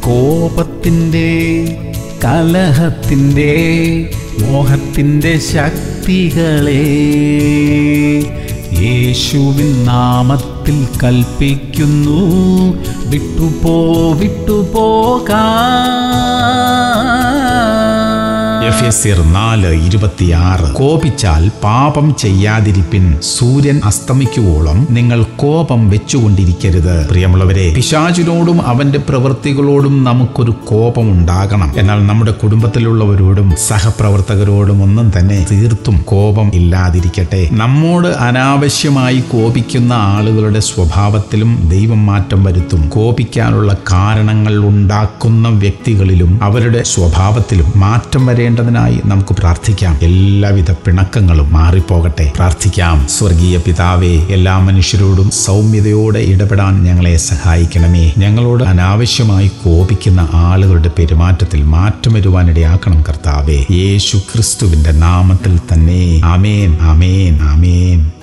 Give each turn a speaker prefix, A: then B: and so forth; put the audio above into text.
A: കോപത്തിൻ്റെ കലഹത്തിൻ്റെ മോഹത്തിൻ്റെ ശക്തികളെ യേശുവിൻ നാമത്തിൽ കൽപ്പിക്കുന്നു വിട്ടുപോ വിട്ടുപോകാ
B: എഫേസ്യർ നാല് ഇരുപത്തിയാറ് കോപിച്ചാൽ പാപം ചെയ്യാതിരിപ്പിൻ സൂര്യൻ അസ്തമിക്കുവോളം നിങ്ങൾ കോപം വെച്ചുകൊണ്ടിരിക്കരുത് പ്രിയമുള്ളവരെ പിശാചിനോടും അവന്റെ പ്രവൃത്തികളോടും നമുക്കൊരു കോപം ഉണ്ടാകണം എന്നാൽ നമ്മുടെ കുടുംബത്തിലുള്ളവരോടും സഹപ്രവർത്തകരോടും ഒന്നും തന്നെ തീർത്തും കോപം ഇല്ലാതിരിക്കട്ടെ നമ്മോട് അനാവശ്യമായി കോപിക്കുന്ന ആളുകളുടെ സ്വഭാവത്തിലും ദൈവം മാറ്റം വരുത്തും കോപിക്കാനുള്ള കാരണങ്ങൾ ഉണ്ടാക്കുന്ന വ്യക്തികളിലും അവരുടെ സ്വഭാവത്തിലും മാറ്റം വരേണ്ടതിനായി നമുക്ക് പ്രാർത്ഥിക്കാം എല്ലാവിധ പിണക്കങ്ങളും മാറിപ്പോകട്ടെ പ്രാർത്ഥിക്കാം സ്വർഗീയ പിതാവേ എല്ലാ മനുഷ്യരോടും സൗമ്യതയോടെ ഇടപെടാൻ ഞങ്ങളെ സഹായിക്കണമേ ഞങ്ങളോട് അനാവശ്യമായി കോപിക്കുന്ന ആളുകളുടെ പെരുമാറ്റത്തിൽ മാറ്റം വരുവാനിടയാക്കണം കർത്താവേ യേശു ക്രിസ്തുവിന്റെ നാമത്തിൽ തന്നെ ആമേൻ ആമേൻ ആമേൻ